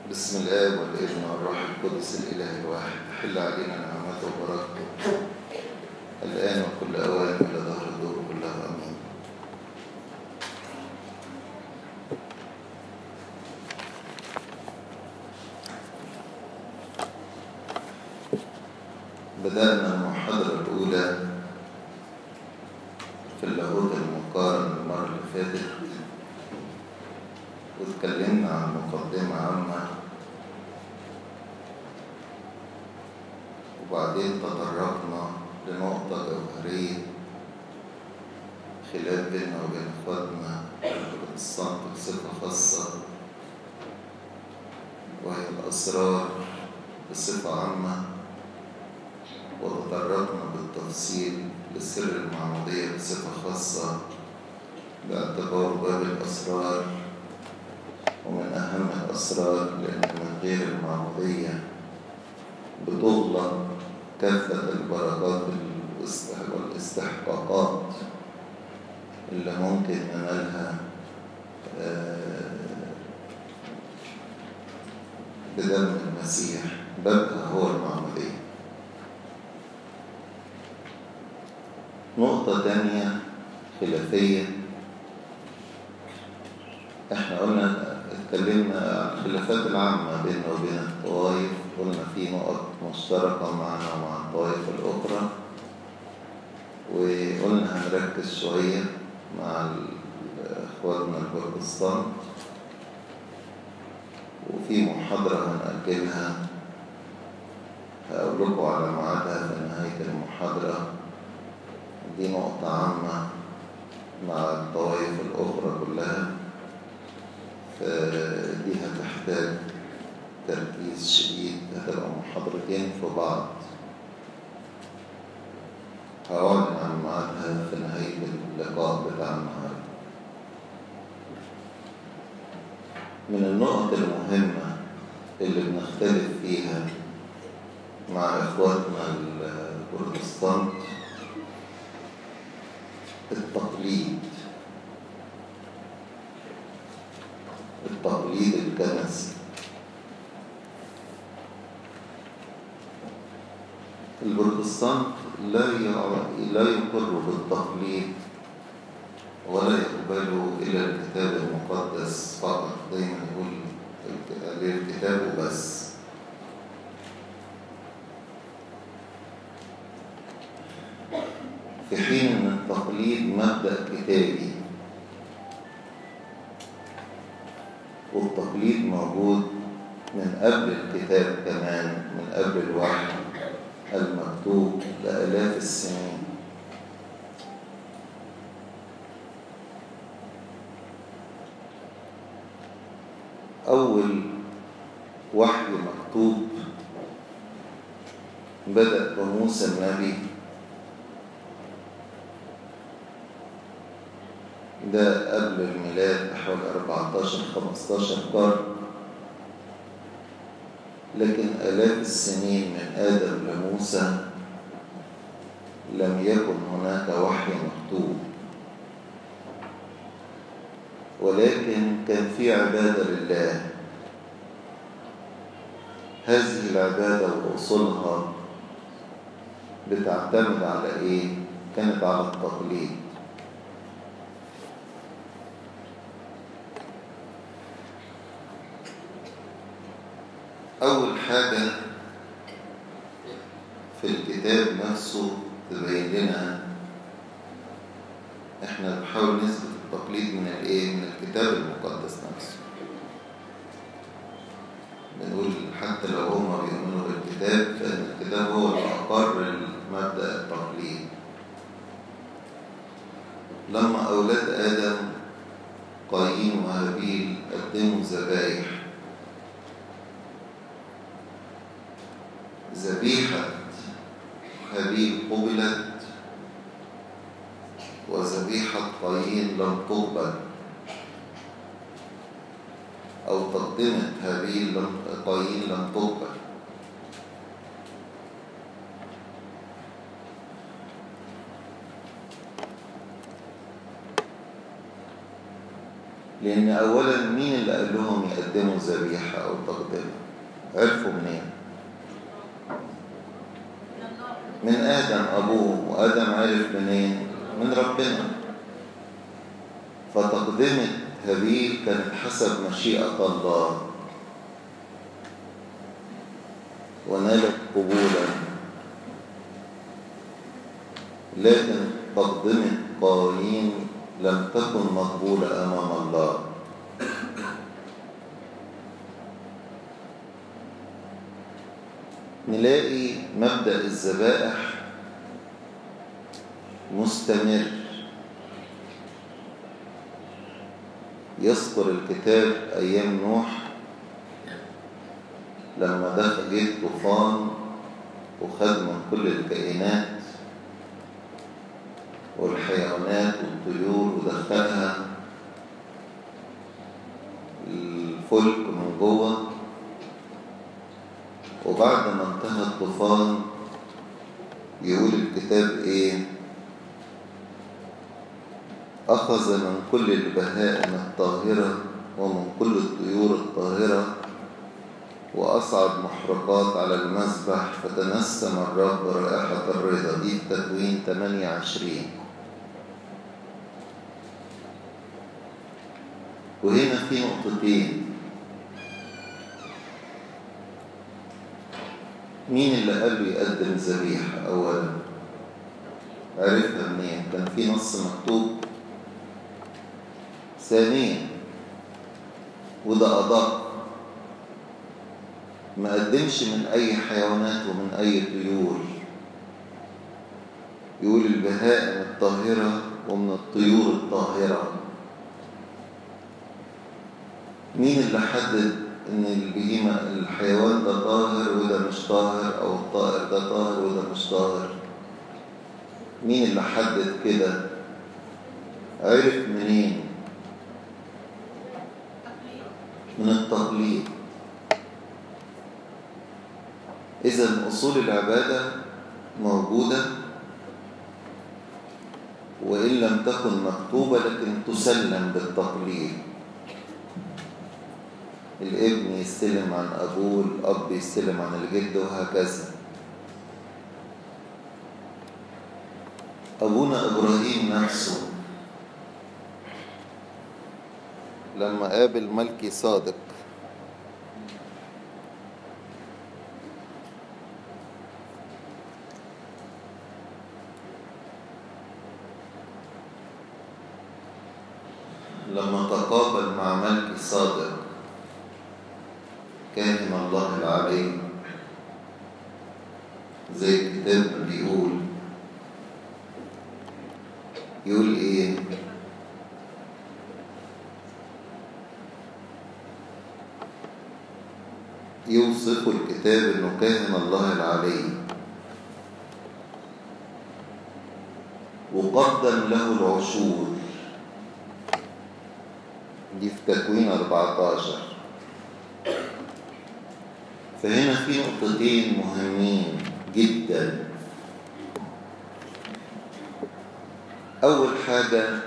بسم الآب والابن والروح القدس الإله الواحد حل علينا نعمته وبركته الآن وكل أوان إلى ظهر الدور كلها أمين بدأنا المحاضرة الأولى في اللاهوت المقارن المرة اللي فاتت واتكلمنا عن مقدمة عامة وبعدين تطرقنا لنقطة جوهرية خلاف بيننا وبين اخواتنا البروتستانت بصفة خاصة وهي الأسرار بصفة عامة وتطرقنا بالتفصيل لسر المعمودية بصفة خاصة باعتبار باب الأسرار ومن أهم الأسرار لأن من غير المعمودية بتغلق كافة البركات والاستحقاقات اللي ممكن ينالها بدم المسيح بابها هو المعمودية نقطة تانية خلافية احنا قلنا اتكلمنا عن الخلافات العامة بيننا وبين الطوائف قلنا في نقط مشتركة معنا ومع الطوائف الأخرى وقلنا هنركز شوية مع إخواتنا البروتستانت وفي محاضرة هنأجلها هقول لكم على ميعادها في نهاية المحاضرة دي نقطة عامة مع الطوائف الأخرى كلها فدي هتحتاج تركيز شديد هتبقى محاضرتين في بعض هقعد عن ميعادها في نهاية اللقاء بتاع النهاردة من النقط المهمة اللي بنختلف فيها مع إخواتنا البروتستانت التقليد التقليد الكنسي البروتستانت لا لا يقر بالتقليد ولا يقبل إلى الكتاب المقدس فقط دايما يقول للكتاب بس في حين أن التقليد مبدأ كتابي والتقليد موجود من قبل الكتاب كمان من قبل الوحي المكتوب لآلاف السنين أول وحي مكتوب بدأ بموسى النبي ده قبل الميلاد بحوالي 14-15 قرن لكن آلاف السنين من آدم لموسى لم يكن هناك وحي مكتوب ولكن كان في عبادة لله هذه العبادة وأصولها بتعتمد على إيه؟ كانت على التقليد أول حاجة في الكتاب نفسه تبين لنا احنا بنحاول نثبت التقليد من الايه من الكتاب المقدس نفسه بنقول حتى لو هم بيؤمنوا بالكتاب فإن الكتاب هو اللي أقر مبدأ التقليد لما أولاد آدم قايين وهابيل قدموا ذبايح ذبيحة هابيل قبلت وذبيحة قايين لم تقبل أو تقدمت هابيل لم قايين لم تقبل لأن أولا مين اللي قال لهم يقدموا يقدموا ذبيحة أو تقدمة عرفوا منين؟ من آدم أبوه وآدم عرف منين؟ من ربنا فتقدمة هابيل كانت حسب مشيئة الله ونالت قبولا لكن تقدمة قايين لم تكن مقبولة أمام الله نلاقي مبدأ الذبائح مستمر يذكر الكتاب أيام نوح لما دخل جه طوفان وخد من كل الكائنات والحيوانات والطيور ودخلها الفلك من جوه وبعد ما انتهى الطوفان يقول الكتاب ايه أخذ من كل البهائم الطاهرة ومن كل الطيور الطاهرة وأصعد محرقات على المذبح فتنسم الرب رائحة الرضا دي في تكوين 28 وهنا في نقطتين مين اللي قال له يقدم ذبيحة أولا عرفها منين كان في نص مكتوب ثانيا وده أدق ما قدمش من أي حيوانات ومن أي طيور يقول البهائم الطاهرة ومن الطيور الطاهرة مين اللي حدد ان البهيمة الحيوان ده طاهر وده مش طاهر او الطائر ده طاهر وده مش طاهر مين اللي حدد كده عرف منين من التقليد إذا أصول العبادة موجودة وإن لم تكن مكتوبة لكن تسلم بالتقليد الابن يستلم عن أبوه الأب يستلم عن الجد وهكذا أبونا إبراهيم نفسه لما قابل ملكي صادق لما تقابل مع ملكي صادق كاهن الله العلي زي الكتاب ما بيقول يقول ايه يوصف الكتاب انه كاهن الله العلي وقدم له العشور دي في تكوين 14 فهنا في نقطتين مهمين جدا أول حاجة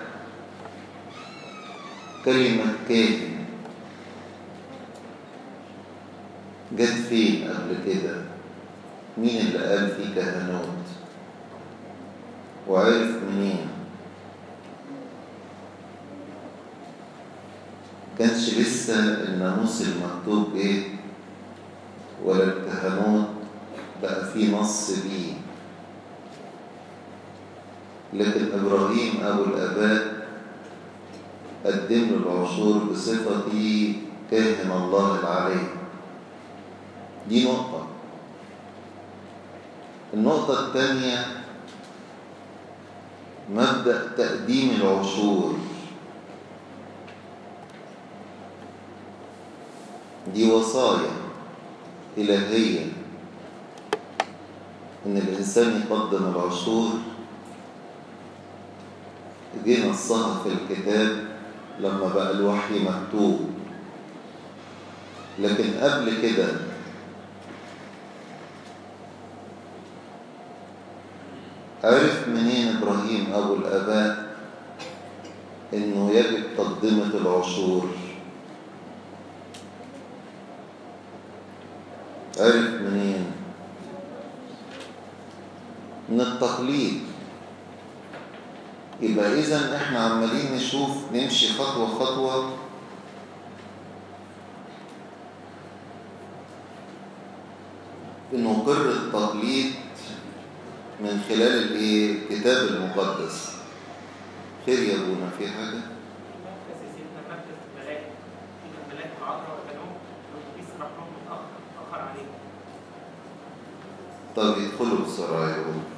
كلمة كاهن جت فين قبل كده مين اللي قال في كهنوت وعرف منين كانش لسه الناموس المكتوب ايه ولا الكهنوت بقى في نص بيه لكن ابراهيم ابو الاباء قدم له العشور بصفته كاهن الله العلي دي نقطة النقطة الثانية مبدأ تقديم العشور دي وصايا إلهية إن الإنسان يقدم العشور جه نصها في الكتاب لما بقى الوحي مكتوب لكن قبل كده عرف منين إبراهيم أبو الآباء إنه يجب تقدمة العشور عرف منين من التقليد يبقى اذا احنا عمالين نشوف نمشي خطوة خطوة نقر التقليد من خلال الايه الكتاب المقدس خير يا ابونا في حاجه مركز سيدنا مركز الملاك سيدنا الملاك العذراء والبنوك والقديس راح لهم متأخر متأخر عليهم طب يدخلوا بسرعه يا ابونا